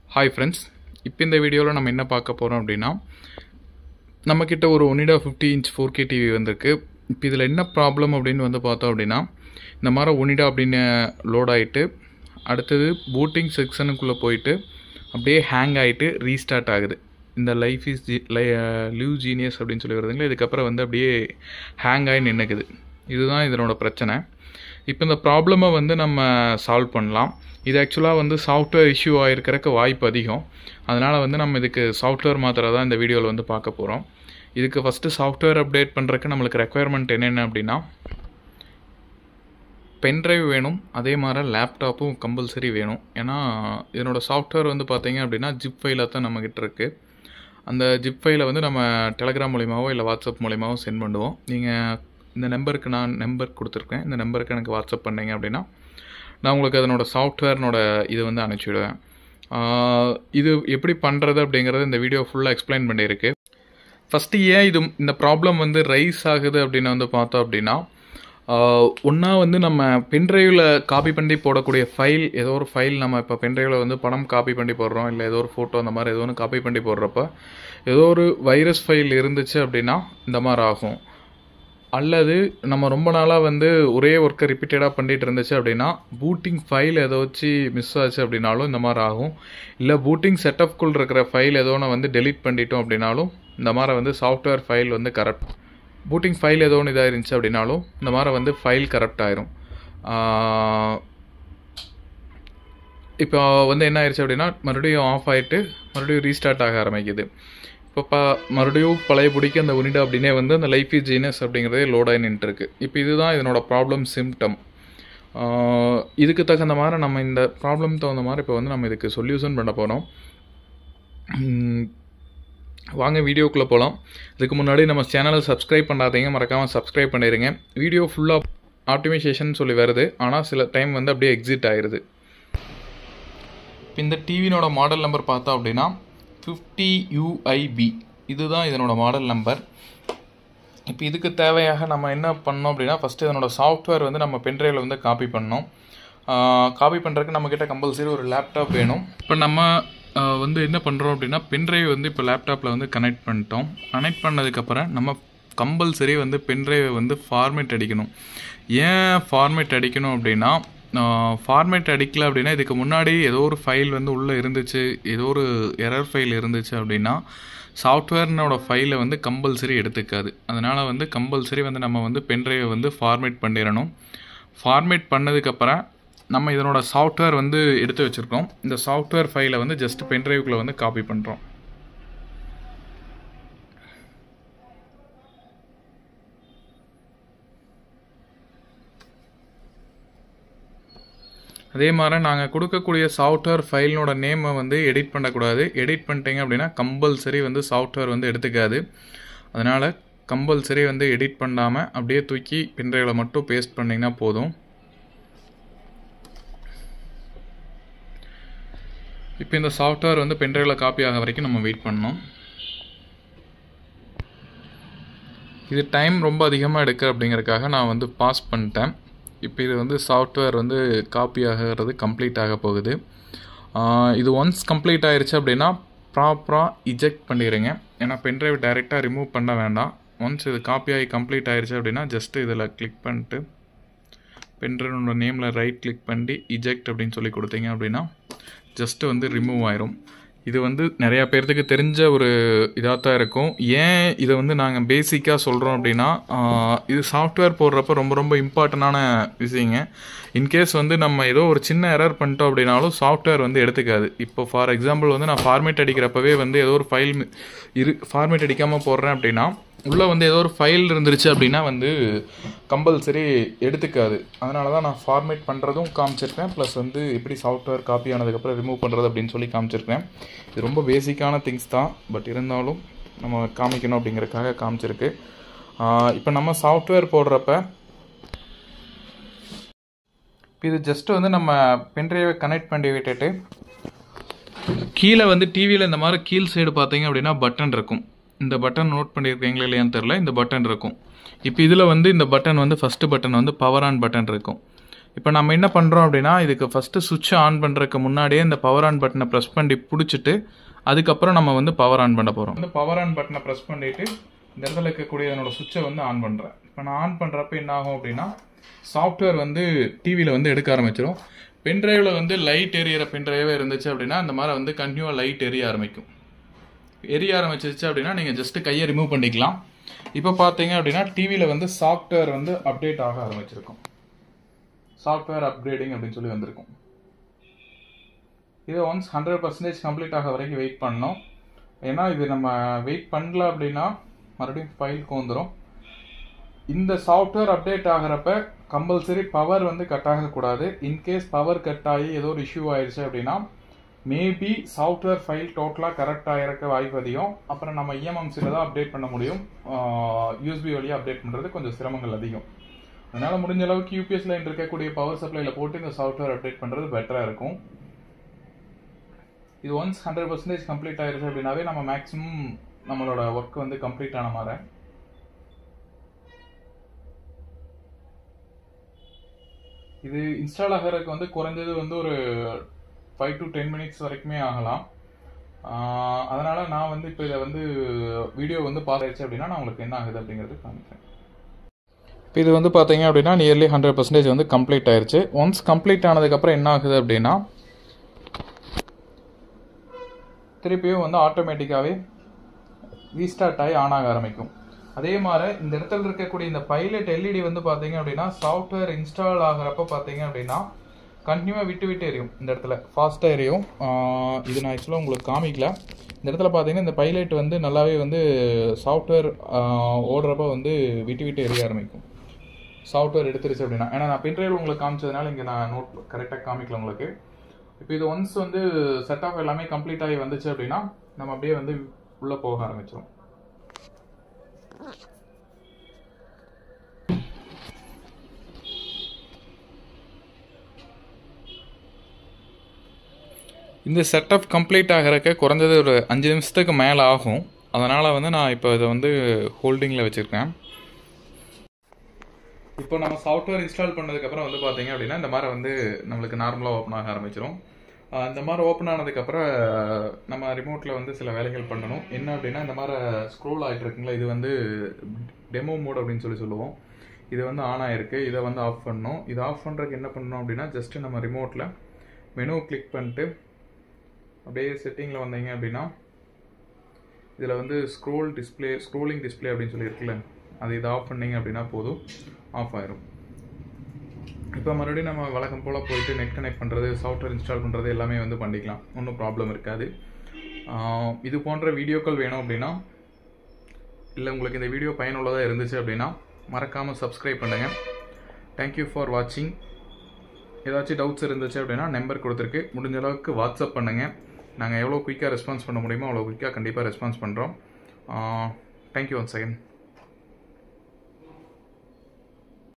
hi friends இப்போ இந்த வீடியோவில் நம்ம என்ன பார்க்க போகிறோம் அப்படின்னா நம்மக்கிட்ட ஒரு Onida fifty inch four K TV வந்திருக்கு இப்போ இதில் என்ன ப்ராப்ளம் அப்படின்னு வந்து பார்த்தோம் அப்படின்னா இந்த மாதிரி ஒனிடா அப்படின்னு லோட் ஆகிட்டு அடுத்தது பூட்டிங் செக்ஷனுக்குள்ளே போயிட்டு அப்படியே ஹேங் ஆகிட்டு ரீஸ்டார்ட் ஆகுது இந்த லைஃப் இஸ் ஜி லை லிவ் ஜீனியஸ் அப்படின்னு சொல்லி வருதுங்களா இதுக்கப்புறம் வந்து அப்படியே ஹேங் ஆகி நின்றுக்குது இதுதான் இதனோட பிரச்சனை இப்போ இந்த ப்ராப்ளமை வந்து நம்ம சால்வ் பண்ணலாம் இது ஆக்சுவலாக வந்து சாஃப்ட்வேர் இஷ்யூ ஆகிருக்கிறக்கு வாய்ப்பு அதிகம் அதனால் வந்து நம்ம இதுக்கு சாஃப்ட்வேர் மாத்திரை தான் இந்த வீடியோவில் வந்து பார்க்க போகிறோம் இதுக்கு ஃபஸ்ட்டு சாஃப்ட்வேர் அப்டேட் பண்ணுறதுக்கு நம்மளுக்கு ரெக்குயர்மெண்ட் என்னென்ன அப்படின்னா பென்ட்ரைவ் வேணும் அதே மாதிரி லேப்டாப்பும் கம்பல்சரி வேணும் ஏன்னா இதனோட சாஃப்ட்வேர் வந்து பார்த்தீங்க அப்படின்னா ஜிப் ஃபைலாக தான் நம்மக்கிட்ட இருக்குது அந்த ஜிப் ஃபைலை வந்து நம்ம டெலகிராம் மூலியமாவோ இல்லை வாட்ஸ்அப் மூலியமாவோ சென்ட் பண்ணுவோம் நீங்கள் இந்த நம்பருக்கு நான் நம்பர் கொடுத்துருக்கேன் இந்த நம்பருக்கு எனக்கு வாட்ஸ்அப் பண்ணீங்க அப்படின்னா நான் உங்களுக்கு அதனோட சாஃப்ட்வேர்னோட இது வந்து அனுப்பிச்சிடுவேன் ஆஹ் இது எப்படி பண்ணுறது அப்படிங்கிறது இந்த வீடியோ ஃபுல்லாக எக்ஸ்பிளைன் பண்ணியிருக்கு ஃபஸ்ட்டு ஏன் இது இந்த ப்ராப்ளம் வந்து ரைஸ் ஆகுது அப்படின்னு வந்து பார்த்தோம் அப்படின்னா ஒன்றா வந்து நம்ம பென்ட்ரைவில் காப்பி பண்ணி போடக்கூடிய ஃபைல் ஏதோ ஒரு ஃபைல் நம்ம இப்போ பென்ட்ரைவில் வந்து படம் காப்பி பண்ணி போடுறோம் இல்லை ஏதோ ஒரு ஃபோட்டோ அந்த மாதிரி ஏதோ ஒன்று காப்பி பண்ணி போடுறப்ப ஏதோ ஒரு வைரஸ் ஃபைல் இருந்துச்சு அப்படின்னா இந்த மாதிரி ஆகும் அல்லது நம்ம ரொம்ப நாளாக வந்து ஒரே ஒர்க்கை ரிப்பீட்டடாக பண்ணிட்டு இருந்துச்சு அப்படின்னா பூட்டிங் ஃபைல் ஏதோ வச்சு மிஸ் ஆச்சு அப்படின்னாலும் இந்த மாதிரி ஆகும் இல்லை பூட்டிங் செட்டப்குள் இருக்கிற ஃபைல் ஏதோ ஒன்று வந்து டெலீட் பண்ணிட்டோம் அப்படின்னாலும் இந்த மாதிரி வந்து சாஃப்ட்வேர் ஃபைல் வந்து கரெக்ட் பூட்டிங் ஃபைல் ஏதோ ஒன்று இதாக இருந்துச்சு அப்படின்னாலும் இந்த மாதிரி வந்து ஃபைல் கரெக்ட் ஆயிரும் இப்போ வந்து என்ன ஆயிடுச்சு அப்படின்னா மறுபடியும் ஆஃப் ஆகிட்டு மறுபடியும் ரீஸ்டார்ட் ஆக ஆரம்பிக்குது இப்போ ப மறுபடியும் பழைய பிடிக்க அந்த உனிடா அப்படின்னே வந்து அந்த லைஃப் இஸ் ஜீனஸ் அப்படிங்கிறதே லோட் ஆகி நின்றுருக்கு இப்போ இதுதான் இதனோட ப்ராப்ளம் சிம்டம் இதுக்கு தகுந்த மாதிரி நம்ம இந்த ப்ராப்ளம் தகுந்த மாதிரி இப்போ வந்து நம்ம இதுக்கு சொல்யூஷன் பண்ண போகிறோம் வாங்க வீடியோக்குள்ளே போகலாம் இதுக்கு முன்னாடி நம்ம சேனலை சப்ஸ்கிரைப் பண்ணாதீங்க மறக்காமல் சப்ஸ்கிரைப் பண்ணிடுங்க வீடியோ ஃபுல்லாக ஆப்டிமைசேஷன் சொல்லி வருது ஆனால் சில டைம் வந்து அப்படியே எக்ஸிட் ஆயிடுது இப்போ இந்த டிவினோட மாடல் நம்பர் பார்த்தோம் அப்படின்னா ஃபிஃப்டி யூஐபி இதுதான் இதனோட மாடல் நம்பர் இப்போ இதுக்கு தேவையாக நம்ம என்ன பண்ணோம் அப்படின்னா ஃபஸ்ட்டு இதனோட சாஃப்ட்வேர் வந்து நம்ம பென்ட்ரைவில் வந்து காப்பி பண்ணோம் காப்பி பண்ணுறதுக்கு நம்மக்கிட்ட கம்பல்சரி ஒரு லேப்டாப் வேணும் இப்போ நம்ம வந்து என்ன பண்ணுறோம் அப்படின்னா பென்ட்ரைவ் வந்து இப்போ லேப்டாப்பில் வந்து கனெக்ட் பண்ணிட்டோம் கனெக்ட் பண்ணதுக்கப்புறம் நம்ம கம்பல்சரி வந்து பென்ட்ரைவை வந்து ஃபார்மேட் அடிக்கணும் ஏன் ஃபார்மேட் அடிக்கணும் அப்படின்னா ஃபார்மேட் அடிக்கல அப்படின்னா இதுக்கு முன்னாடி ஏதோ ஒரு ஃபைல் வந்து உள்ளே இருந்துச்சு ஏதோ ஒரு எரர் ஃபைல் இருந்துச்சு அப்படின்னா சாஃப்ட்வேர்னோட ஃபைலை வந்து கம்பல்சரி எடுத்துக்காது அதனால் வந்து கம்பல்சரி வந்து நம்ம வந்து பென்ட்ரைவை வந்து ஃபார்மேட் பண்ணிடணும் ஃபார்மேட் பண்ணதுக்கப்புறம் நம்ம இதனோட சாஃப்ட்வேர் வந்து எடுத்து வச்சுருக்கோம் இந்த சாஃப்ட்வேர் ஃபைலை வந்து ஜஸ்ட் பென்ட்ரைவுக்குள்ளே வந்து காப்பி பண்ணுறோம் அதே மாதிரி நாங்கள் கொடுக்கக்கூடிய சாஃப்ட்வேர் ஃபைலினோட நேமை வந்து எடிட் பண்ணக்கூடாது எடிட் பண்ணிட்டீங்க அப்படின்னா கம்பல்சரி வந்து சாஃப்ட்வேர் வந்து எடுத்துக்காது அதனால் கம்பல்சரி வந்து எடிட் பண்ணாமல் அப்படியே தூக்கி பென்ட்ரைவில் மட்டும் பேஸ்ட் பண்ணிங்கன்னா போதும் இப்போ இந்த சாஃப்ட்வேர் வந்து பென்ட்ரைவில் காப்பி ஆக வரைக்கும் நம்ம வெயிட் பண்ணோம் இது டைம் ரொம்ப அதிகமாக எடுக்க அப்படிங்கிறதுக்காக நான் வந்து பாஸ் பண்ணிட்டேன் இப்போ இது வந்து சாஃப்ட்வேர் வந்து காப்பி ஆகிறது கம்ப்ளீட் ஆக போகுது இது ஒன்ஸ் கம்ப்ளீட் ஆயிடுச்சு அப்படின்னா ப்ராப்பராக இஜெக்ட் பண்ணிடுங்க ஏன்னா பென்ட்ரைவ் டைரெக்டாக ரிமூவ் பண்ண வேண்டாம் ஒன்ஸ் இது காப்பி ஆகி கம்ப்ளீட் ஆயிடுச்சு அப்படின்னா ஜஸ்ட்டு இதில் கிளிக் பண்ணிட்டு பென்ட்ரைவோட நேமில் ரைட் கிளிக் பண்ணி இஜெக்ட் அப்படின்னு சொல்லி கொடுத்தீங்க அப்படின்னா ஜஸ்ட்டு வந்து ரிமூவ் ஆயிரும் இது வந்து நிறையா பேர்த்துக்கு தெரிஞ்ச ஒரு இதாக தான் இருக்கும் ஏன் இதை வந்து நாங்கள் பேசிக்காக சொல்கிறோம் அப்படின்னா இது சாஃப்ட்வேர் போடுறப்ப ரொம்ப ரொம்ப இம்பார்ட்டண்டான விஷயங்க இன்கேஸ் வந்து நம்ம ஏதோ ஒரு சின்ன எரர் பண்ணிட்டோம் அப்படின்னாலும் சாஃப்ட்வேர் வந்து எடுத்துக்காது இப்போ ஃபார் எக்ஸாம்பிள் வந்து நான் ஃபார்மேட் அடிக்கிறப்பவே வந்து ஏதோ ஒரு ஃபைல் இரு ஃபார்மேட் அடிக்காமல் போடுறேன் அப்படின்னா உள்ளே வந்து ஏதோ ஒரு ஃபைல் இருந்துருச்சு அப்படின்னா வந்து கம்பல்சரி எடுத்துக்காது அதனால தான் நான் ஃபார்மேட் பண்ணுறதும் காமிச்சிருக்கேன் ப்ளஸ் வந்து எப்படி சாஃப்ட்வேர் காப்பி ஆனதுக்கப்புறம் ரிமூவ் பண்ணுறது அப்படின்னு சொல்லி காமிச்சிருக்கேன் இது ரொம்ப பேசிக்கான திங்ஸ் தான் பட் இருந்தாலும் நம்ம காமிக்கணும் அப்படிங்கிறதுக்காக காமிச்சிருக்கு இப்போ நம்ம சாஃப்ட்வேர் போடுறப்ப இப்போ இது ஜஸ்ட்டு வந்து நம்ம பென்ட்ரைவை கனெக்ட் பண்ணி விட்டுட்டு கீழே வந்து டிவியில் இந்த மாதிரி கீழ் சைடு பார்த்தீங்க அப்படின்னா பட்டன் இருக்கும் இந்த பட்டன் நோட் பண்ணியிருக்கீங்களா இல்லையான்னு தெரில இந்த பட்டன் இருக்கும் இப்போ இதில் வந்து இந்த பட்டன் வந்து ஃபஸ்ட்டு பட்டன் வந்து பவர் ஆன் பட்டன் இருக்கும் இப்போ நம்ம என்ன பண்ணுறோம் அப்படின்னா இதுக்கு ஃபஸ்ட்டு சுவிட்ச் ஆன் பண்ணுறதுக்கு முன்னாடியே இந்த பவர் ஆன் பட்டனை ப்ரெஸ் பண்ணி பிடிச்சிட்டு அதுக்கப்புறம் நம்ம வந்து பவர் ஆன் பண்ண போகிறோம் வந்து பவர் ஆன் பட்டனை ப்ரெஸ் பண்ணிவிட்டு இந்த இடத்துல இருக்கக்கூடிய என்னோட சுவிட்சை வந்து ஆன் பண்ணுறேன் இப்போ நான் ஆன் பண்ணுறப்ப என்ன ஆகும் அப்படின்னா சாஃப்ட்வேர் வந்து டிவியில் வந்து எடுக்க ஆரம்பிச்சிடும் பென்ட்ரைவில் வந்து லைட் எரியற பென்ட்ரைவே இருந்துச்சு அப்படின்னா அந்த மாதிரி வந்து கண்டினியூவாக லைட் எரிய ஆரம்பிக்கும் எரிய ஆரம்பிச்சிருச்சு அப்படின்னா நீங்கள் ஜஸ்ட்டு கையை ரிமூவ் பண்ணிக்கலாம் இப்போ பார்த்தீங்க அப்படின்னா டிவியில் வந்து சாஃப்ட்வேர் வந்து அப்டேட் ஆக ஆரம்பிச்சிருக்கும் சாஃப்ட்வேர் அப்கிரேடிங் அப்படின்னு சொல்லி வந்திருக்கும் இது ஒன்ஸ் ஹண்ட்ரட் பர்சன்டேஜ் கம்ப்ளீட் ஆக வரைக்கும் வெயிட் பண்ணோம் ஏன்னா இது நம்ம வெயிட் பண்ணல அப்படின்னா மறுபடியும் ஃபைலுக்கு வந்துடும் இந்த சாஃப்ட்வேர் அப்டேட் ஆகிறப்ப கம்பல்சரி பவர் வந்து கட் ஆகக்கூடாது இன்கேஸ் பவர் கட் ஆகி ஏதோ ஒரு இஷ்யூ ஆயிடுச்சு அப்படின்னா மேபி சாஃப்ட்வேர் ஃபைல் டோட்டலாக கரெக்டாக இருக்க வாய்ப்பு அதிகம் அப்புறம் நம்ம இஎம்எம்சியில் தான் அப்டேட் பண்ண முடியும் யூஎஸ்பி வழியாக அப்டேட் பண்ணுறது கொஞ்சம் சிரமங்கள் அதிகம் அதனால் முடிஞ்ச அளவுக்கு யூபிஎஸ் லைன் இருக்கக்கூடிய பவர் சப்ளையில் போட்டு இந்த சாஃப்ட்வேர் அப்டேட் பண்ணுறது பெட்டராக இருக்கும் இது ஒன்ஸ் ஹண்ட்ரட் பர்சன்டேஜ் கம்ப்ளீட் ஆயிருச்சு அப்படின்னாவே நம்ம மேக்ஸிமம் நம்மளோட ஒர்க் வந்து கம்ப்ளீட் ஆன மாதிரி இது இன்ஸ்டால் ஆகிறதுக்கு வந்து குறைஞ்சது வந்து ஒரு ஃபைவ் டு டென் மினிட்ஸ் வரைக்குமே ஆகலாம் அதனால் நான் வந்து இப்போ இதை வந்து வீடியோ வந்து பார்த்தாச்சு அப்படின்னா நான் உங்களுக்கு என்ன ஆகுது அப்படிங்கிறது காமிக்கிறேன் இப்போ இது வந்து பார்த்தீங்க அப்படின்னா நியர்லி ஹண்ட்ரட் பர்சன்டேஜ் வந்து கம்ப்ளீட் ஆயிருச்சு ஒன்ஸ் கம்ப்ளீட் ஆனதுக்கப்புறம் என்ன ஆகுது அப்படின்னா திருப்பியும் வந்து ஆட்டோமேட்டிக்காகவே ரீஸ்டார்ட் ஆகி ஆன் ஆக ஆரம்பிக்கும் அதே மாதிரி இந்த இடத்துல இருக்கக்கூடிய இந்த பைலட் எல்இடி வந்து பார்த்தீங்க அப்படின்னா சாஃப்ட்வேர் இன்ஸ்டால் ஆகிறப்ப பார்த்தீங்க அப்படின்னா கண்டினியூவாக விட்டு விட்டு எரியும் இந்த இடத்துல ஃபாஸ்ட்டாக எரியும் இது நான் ஆக்சுவலாக உங்களுக்கு காமிக்கல இந்த இடத்துல பார்த்தீங்கன்னா இந்த பைலட் வந்து நல்லாவே வந்து சாஃப்ட்வேர் ஓடுறப்ப வந்து விட்டு விட்டு எரிய ஆரம்பிக்கும் சாஃப்ட்வேர் எடுத்துருச்சு அப்படின்னா ஏன்னா நான் பின்ட்ரைவ் உங்களுக்கு காமிச்சதுனால இங்கே நான் நோட் கரெக்டாக காமிக்கல உங்களுக்கு இப்போ இது ஒன்ஸ் வந்து செட் ஆஃப் எல்லாமே கம்ப்ளீட் ஆகி வந்துச்சு அப்படின்னா நம்ம அப்படியே வந்து உள்ளே போக ஆரம்பிச்சிடும் இந்த செட்டப் கம்ப்ளீட் ஆகிறக்க குறைஞ்சது ஒரு அஞ்சு நிமிஷத்துக்கு மேலே ஆகும் அதனால் வந்து நான் இப்போ இதை வந்து ஹோல்டிங்கில் வச்சுருக்கேன் இப்போ நம்ம சாஃப்ட்வேர் இன்ஸ்டால் பண்ணதுக்கப்புறம் வந்து பார்த்தீங்க அப்படின்னா இந்த மாதிரி வந்து நம்மளுக்கு நார்மலாக ஓப்பன் ஆக ஆரம்பிச்சிடும் இந்த மாதிரி ஓப்பன் ஆனதுக்கப்புறம் நம்ம ரிமோட்டில் வந்து சில வேலைகள் பண்ணணும் என்ன அப்படின்னா இந்த மாதிரி ஸ்க்ரோல் ஆகிட்டு இருக்குங்களா இது வந்து டெமோ மோட் அப்படின்னு சொல்லி சொல்லுவோம் இது வந்து ஆன் ஆகிருக்கு இதை வந்து ஆஃப் பண்ணணும் இது ஆஃப் பண்ணுறதுக்கு என்ன பண்ணணும் அப்படின்னா ஜஸ்ட்டு நம்ம ரிமோட்டில் மெனு கிளிக் பண்ணிட்டு அப்படியே செட்டிங்கில் வந்தீங்க அப்படின்னா இதில் வந்து ஸ்க்ரோல் டிஸ்பிளே ஸ்க்ரோலிங் டிஸ்பிளே அப்படின்னு சொல்லி இருக்குல்ல அது இதை ஆஃப் பண்ணிங்க அப்படின்னா போதும் ஆஃப் ஆயிரும் இப்போ மறுபடியும் நம்ம வழக்கம் போல் போயிட்டு நெட் கனெக்ட் பண்ணுறது சாஃப்ட்வேர் இன்ஸ்டால் பண்ணுறது எல்லாமே வந்து பண்ணிக்கலாம் ஒன்றும் ப்ராப்ளம் இருக்காது இது போன்ற வீடியோக்கள் வேணும் அப்படின்னா இல்லை உங்களுக்கு இந்த வீடியோ பயனுள்ளதாக இருந்துச்சு அப்படின்னா மறக்காமல் சப்ஸ்கிரைப் பண்ணுங்கள் தேங்க்யூ ஃபார் வாட்சிங் ஏதாச்சும் டவுட்ஸ் இருந்துச்சு அப்படின்னா நம்பர் கொடுத்துருக்கு முடிஞ்ச அளவுக்கு வாட்ஸ்அப் பண்ணுங்கள் நாங்கள் எவ்வளோ குயிக்காக ரெஸ்பான்ஸ் பண்ண முடியுமோ அவ்வளோ குயிக்காக கண்டிப்பாக ரெஸ்பான்ஸ் பண்ணுறோம் தேங்க்யூ ஒன் செகண்ட்